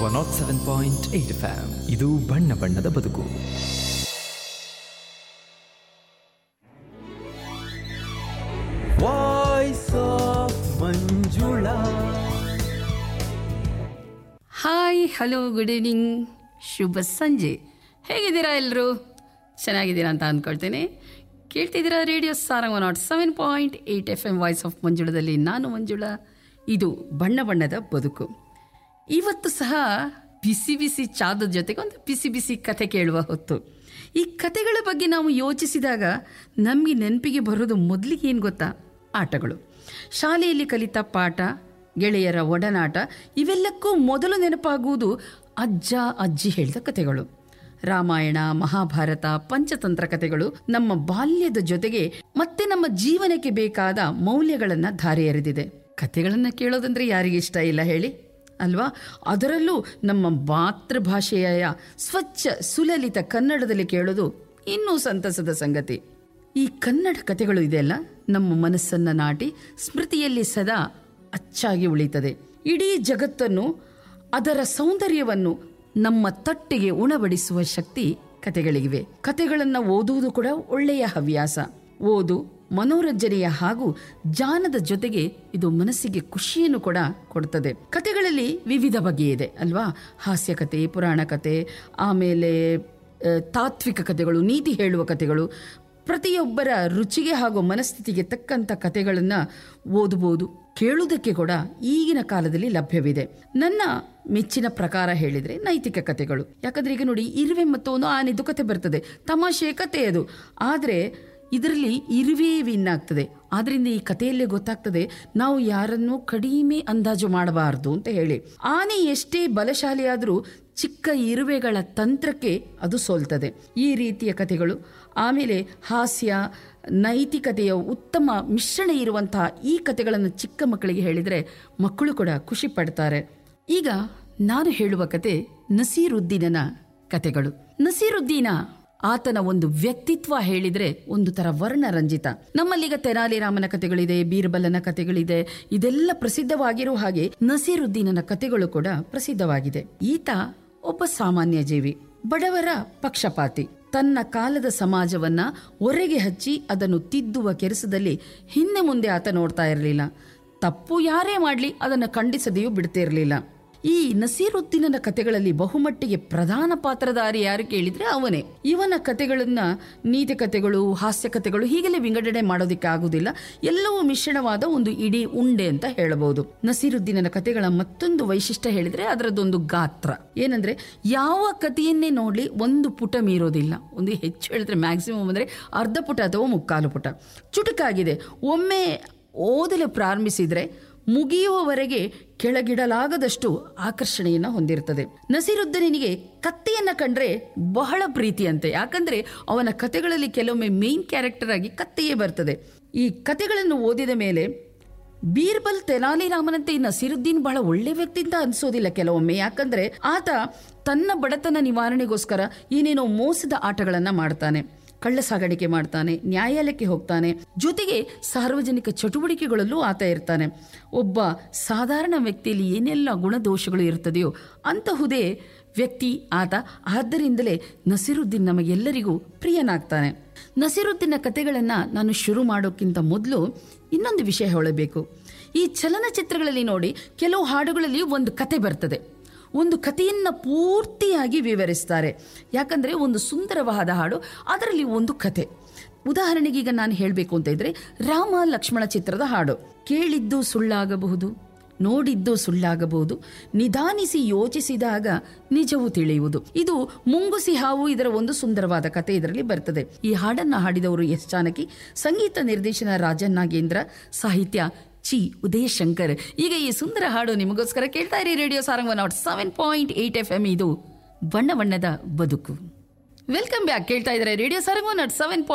not seven point eight FM ಇದು ಬಣ್ಣ ಬಣ್ಣದ ಬದುಕು voice of Manjula hi hello good evening ಶುಭ ಸಂಜೆ ಹೇಗಿದ್ದೀರಾ ಎಲ್ಲರೂ ಚೆನ್ನಾಗಿದ್ದೀರಾ ಅಂತ ಅಂದ್ಕೊಳ್ತೇನೆ ಕೇಳ್ತಿದ್ದೀರಾ radio Sarang nought seven point eight F M voice of ಮಂಜುಳದಲ್ಲಿ ನಾನು ಮಂಜುಳ ಇದು ಬಣ್ಣ ಬಣ್ಣದ ಬದುಕು ಇವತ್ತು ಸಹ ಬಿಸಿ ಬಿಸಿ ಚಾದ ಜೊತೆಗೆ ಒಂದು ಬಿಸಿ ಬಿಸಿ ಕತೆ ಕೇಳುವ ಹೊತ್ತು ಈ ಕತೆಗಳ ಬಗ್ಗೆ ನಾವು ಯೋಚಿಸಿದಾಗ ನಮಗೆ ನೆನಪಿಗೆ ಬರೋದು ಮೊದಲಿಗೆ ಏನು ಗೊತ್ತಾ ಆಟಗಳು ಶಾಲೆಯಲ್ಲಿ ಕಲಿತ ಪಾಠ ಗೆಳೆಯರ ಒಡನಾಟ ಇವೆಲ್ಲಕ್ಕೂ ಮೊದಲು ನೆನಪಾಗುವುದು ಅಜ್ಜ ಅಜ್ಜಿ ಹೇಳಿದ ಕತೆಗಳು ರಾಮಾಯಣ ಮಹಾಭಾರತ ಪಂಚತಂತ್ರ ಕಥೆಗಳು ನಮ್ಮ ಬಾಲ್ಯದ ಜೊತೆಗೆ ಮತ್ತೆ ನಮ್ಮ ಜೀವನಕ್ಕೆ ಬೇಕಾದ ಮೌಲ್ಯಗಳನ್ನ ಧಾರೆ ಎರೆದಿದೆ ಕಥೆಗಳನ್ನ ಕೇಳೋದಂದ್ರೆ ಯಾರಿಗೆ ಇಷ್ಟ ಇಲ್ಲ ಹೇಳಿ ಅಲ್ವಾ ಅದರಲ್ಲೂ ನಮ್ಮ ಮಾತೃಭಾಷೆಯ ಸ್ವಚ್ಛ ಸುಲಲಿತ ಕನ್ನಡದಲ್ಲಿ ಕೇಳೋದು ಇನ್ನೂ ಸಂತಸದ ಸಂಗತಿ ಈ ಕನ್ನಡ ಕಥೆಗಳು ಇದೆಯಲ್ಲ ನಮ್ಮ ಮನಸ್ಸನ್ನ ನಾಟಿ ಸ್ಮೃತಿಯಲ್ಲಿ ಸದಾ ಅಚ್ಚಾಗಿ ಉಳಿತದೆ ಇಡೀ ಜಗತ್ತನ್ನು ಅದರ ಸೌಂದರ್ಯವನ್ನು ನಮ್ಮ ತಟ್ಟಿಗೆ ಉಣಬಡಿಸುವ ಶಕ್ತಿ ಕತೆಗಳಿಗಿವೆ ಕತೆಗಳನ್ನು ಓದುವುದು ಕೂಡ ಒಳ್ಳೆಯ ಹವ್ಯಾಸ ಓದು ಮನೋರಂಜನೆಯ ಹಾಗೂ ಜಾನದ ಜೊತೆಗೆ ಇದು ಮನಸ್ಸಿಗೆ ಖುಷಿಯನ್ನು ಕೂಡ ಕೊಡ್ತದೆ ಕತೆಗಳಲ್ಲಿ ವಿವಿಧ ಬಗೆ ಇದೆ ಅಲ್ವಾ ಹಾಸ್ಯ ಕತೆ ಪುರಾಣ ಕತೆ ಆಮೇಲೆ ಆ, ತಾತ್ವಿಕ ಕಥೆಗಳು ನೀತಿ ಹೇಳುವ ಕಥೆಗಳು ಪ್ರತಿಯೊಬ್ಬರ ರುಚಿಗೆ ಹಾಗೂ ಮನಸ್ಥಿತಿಗೆ ತಕ್ಕಂಥ ಕಥೆಗಳನ್ನು ಓದಬಹುದು ಕೇಳುವುದಕ್ಕೆ ಕೂಡ ಈಗಿನ ಕಾಲದಲ್ಲಿ ಲಭ್ಯವಿದೆ ನನ್ನ ಮೆಚ್ಚಿನ ಪ್ರಕಾರ ಹೇಳಿದರೆ ನೈತಿಕ ಕಥೆಗಳು ಯಾಕಂದ್ರೆ ಈಗ ನೋಡಿ ಇರುವೆ ಮತ್ತು ಒಂದು ಆನೆದು ಕತೆ ಬರ್ತದೆ ತಮಾಷೆ ಕತೆ ಅದು ಆದರೆ ಇದರಲ್ಲಿ ಇರುವೆ ವಿನ್ ಆಗ್ತದೆ ಆದ್ರಿಂದ ಈ ಕಥೆಯಲ್ಲೇ ಗೊತ್ತಾಗ್ತದೆ ನಾವು ಯಾರನ್ನೂ ಕಡಿಮೆ ಅಂದಾಜು ಮಾಡಬಾರದು ಅಂತ ಹೇಳಿ ಆನೆ ಎಷ್ಟೇ ಬಲಶಾಲಿಯಾದರೂ ಚಿಕ್ಕ ಇರುವೆಗಳ ತಂತ್ರಕ್ಕೆ ಅದು ಸೋಲ್ತದೆ ಈ ರೀತಿಯ ಕಥೆಗಳು ಆಮೇಲೆ ಹಾಸ್ಯ ನೈತಿಕತೆಯ ಉತ್ತಮ ಮಿಶ್ರಣ ಇರುವಂತಹ ಈ ಕಥೆಗಳನ್ನು ಚಿಕ್ಕ ಮಕ್ಕಳಿಗೆ ಹೇಳಿದರೆ ಮಕ್ಕಳು ಕೂಡ ಖುಷಿ ಪಡ್ತಾರೆ ಈಗ ನಾನು ಹೇಳುವ ಕತೆ ನಸೀರುದ್ದೀನನ ಕತೆಗಳು ನಸೀರುದ್ದೀನ ಆತನ ಒಂದು ವ್ಯಕ್ತಿತ್ವ ಹೇಳಿದ್ರೆ ಒಂದು ತರ ವರ್ಣರಂಜಿತ ನಮ್ಮಲ್ಲೀಗ ತೆನಾಲಿರಾಮನ ಕಥೆಗಳಿದೆ ಬೀರ್ಬಲನ ಕಥೆಗಳಿದೆ ಇದೆಲ್ಲ ಪ್ರಸಿದ್ಧವಾಗಿರೋ ಹಾಗೆ ನಸೀರುದ್ದೀನನ ಕಥೆಗಳು ಕೂಡ ಪ್ರಸಿದ್ಧವಾಗಿದೆ ಈತ ಒಬ್ಬ ಸಾಮಾನ್ಯ ಜೀವಿ ಬಡವರ ಪಕ್ಷಪಾತಿ ತನ್ನ ಕಾಲದ ಸಮಾಜವನ್ನ ಒರೆಗೆ ಹಚ್ಚಿ ಅದನ್ನು ತಿದ್ದುವ ಕೆಲಸದಲ್ಲಿ ಹಿಂದೆ ಮುಂದೆ ಆತ ನೋಡ್ತಾ ಇರಲಿಲ್ಲ ತಪ್ಪು ಯಾರೇ ಮಾಡಲಿ ಅದನ್ನು ಖಂಡಿಸದೆಯೂ ಬಿಡ್ತಿರಲಿಲ್ಲ ಈ ನಸೀರುದ್ದೀನನ ಕತೆಗಳಲ್ಲಿ ಬಹುಮಟ್ಟಿಗೆ ಪ್ರಧಾನ ಪಾತ್ರಧಾರಿ ಯಾರು ಕೇಳಿದ್ರೆ ಅವನೇ ಇವನ ಕತೆಗಳನ್ನ ನೀತಿ ಕತೆಗಳು ಹಾಸ್ಯ ಕತೆಗಳು ಹೀಗೆಲ್ಲ ವಿಂಗಡಣೆ ಮಾಡೋದಕ್ಕೆ ಆಗುದಿಲ್ಲ ಎಲ್ಲವೂ ಮಿಶ್ರಣವಾದ ಒಂದು ಇಡೀ ಉಂಡೆ ಅಂತ ಹೇಳಬಹುದು ನಸೀರುದ್ದೀನನ ಕತೆಗಳ ಮತ್ತೊಂದು ವೈಶಿಷ್ಟ್ಯ ಹೇಳಿದ್ರೆ ಅದರದೊಂದು ಗಾತ್ರ ಏನಂದ್ರೆ ಯಾವ ಕಥೆಯನ್ನೇ ನೋಡ್ಲಿ ಒಂದು ಪುಟ ಮೀರೋದಿಲ್ಲ ಒಂದು ಹೆಚ್ಚು ಹೇಳಿದ್ರೆ ಮ್ಯಾಕ್ಸಿಮಮ್ ಅಂದ್ರೆ ಅರ್ಧ ಪುಟ ಅಥವಾ ಮುಕ್ಕಾಲು ಪುಟ ಚುಟುಕಾಗಿದೆ ಒಮ್ಮೆ ಓದಲು ಪ್ರಾರಂಭಿಸಿದ್ರೆ ಮುಗಿಯುವವರೆಗೆ ಕೆಳಗಿಡಲಾಗದಷ್ಟು ಆಕರ್ಷಣೆಯನ್ನ ಹೊಂದಿರುತ್ತದೆ ನಸೀರುದ್ದೀನಿಗೆ ಕತ್ತೆಯನ್ನ ಕಂಡ್ರೆ ಬಹಳ ಪ್ರೀತಿಯಂತೆ ಯಾಕಂದ್ರೆ ಅವನ ಕತೆಗಳಲ್ಲಿ ಕೆಲವೊಮ್ಮೆ ಮೇನ್ ಕ್ಯಾರೆಕ್ಟರ್ ಆಗಿ ಕತ್ತೆಯೇ ಬರ್ತದೆ ಈ ಕತೆಗಳನ್ನು ಓದಿದ ಮೇಲೆ ಬೀರ್ಬಲ್ ತೆನಾಲಿರಾಮನಂತೆ ಈ ನಸೀರುದ್ದೀನ್ ಬಹಳ ಒಳ್ಳೆ ವ್ಯಕ್ತಿ ಅಂತ ಅನ್ಸೋದಿಲ್ಲ ಕೆಲವೊಮ್ಮೆ ಯಾಕಂದ್ರೆ ಆತ ತನ್ನ ಬಡತನ ನಿವಾರಣೆಗೋಸ್ಕರ ಏನೇನೋ ಮೋಸದ ಆಟಗಳನ್ನ ಮಾಡ್ತಾನೆ ಕಳ್ಳ ಸಾಗಾಣಿಕೆ ಮಾಡ್ತಾನೆ ನ್ಯಾಯಾಲಯಕ್ಕೆ ಹೋಗ್ತಾನೆ ಜೊತೆಗೆ ಸಾರ್ವಜನಿಕ ಚಟುವಟಿಕೆಗಳಲ್ಲೂ ಆತ ಇರ್ತಾನೆ ಒಬ್ಬ ಸಾಧಾರಣ ವ್ಯಕ್ತಿಯಲ್ಲಿ ಏನೆಲ್ಲ ಗುಣದೋಷಗಳು ಇರ್ತದೆಯೋ ಅಂತಹುದೇ ವ್ಯಕ್ತಿ ಆತ ಆದ್ದರಿಂದಲೇ ನಸೀರುದ್ದೀನ್ ನಮಗೆಲ್ಲರಿಗೂ ಪ್ರಿಯನಾಗ್ತಾನೆ ನಸೀರುದ್ದೀನ ಕತೆಗಳನ್ನು ನಾನು ಶುರು ಮಾಡೋಕ್ಕಿಂತ ಮೊದಲು ಇನ್ನೊಂದು ವಿಷಯ ಹೇಳಬೇಕು ಈ ಚಲನಚಿತ್ರಗಳಲ್ಲಿ ನೋಡಿ ಕೆಲವು ಹಾಡುಗಳಲ್ಲಿ ಒಂದು ಕತೆ ಬರ್ತದೆ ಒಂದು ಕಥೆಯನ್ನ ಪೂರ್ತಿಯಾಗಿ ವಿವರಿಸ್ತಾರೆ ಯಾಕಂದ್ರೆ ಒಂದು ಸುಂದರವಾದ ಹಾಡು ಅದರಲ್ಲಿ ಒಂದು ಕತೆ ಉದಾಹರಣೆಗೆ ಈಗ ನಾನು ಹೇಳಬೇಕು ಅಂತ ಇದ್ರೆ ರಾಮ ಲಕ್ಷ್ಮಣ ಚಿತ್ರದ ಹಾಡು ಕೇಳಿದ್ದು ಸುಳ್ಳಾಗಬಹುದು ನೋಡಿದ್ದು ಸುಳ್ಳಾಗಬಹುದು ನಿಧಾನಿಸಿ ಯೋಚಿಸಿದಾಗ ನಿಜವು ತಿಳಿಯುವುದು ಇದು ಮುಂಗುಸಿ ಹಾವು ಇದರ ಒಂದು ಸುಂದರವಾದ ಕತೆ ಇದರಲ್ಲಿ ಬರ್ತದೆ ಈ ಹಾಡನ್ನ ಹಾಡಿದವರು ಎಸ್ ಜಾನಕಿ ಸಂಗೀತ ನಿರ್ದೇಶನ ರಾಜನ್ ನಾಗೇಂದ್ರ ಸಾಹಿತ್ಯ ಚಿ ಉದಯ ಶಂಕರ್ ಈಗ ಈ ಸುಂದರ ಹಾಡು ನಿಮಗೋಸ್ಕರ ಕೇಳ್ತಾ ಇರಿ radio Sarang nought seven point eight F M ಇದು ಬಣ್ಣ ಬಣ್ಣದ ಬದುಕು ವೆಲ್ಕಮ್ ಬ್ಯಾಕ್ ಕೇಳ್ತಾ ಇದ್ದಾರೆ ರೇಡಿಯೋ ಸಾರಂಗ್ ನಾಟ್ ಸೆವೆನ್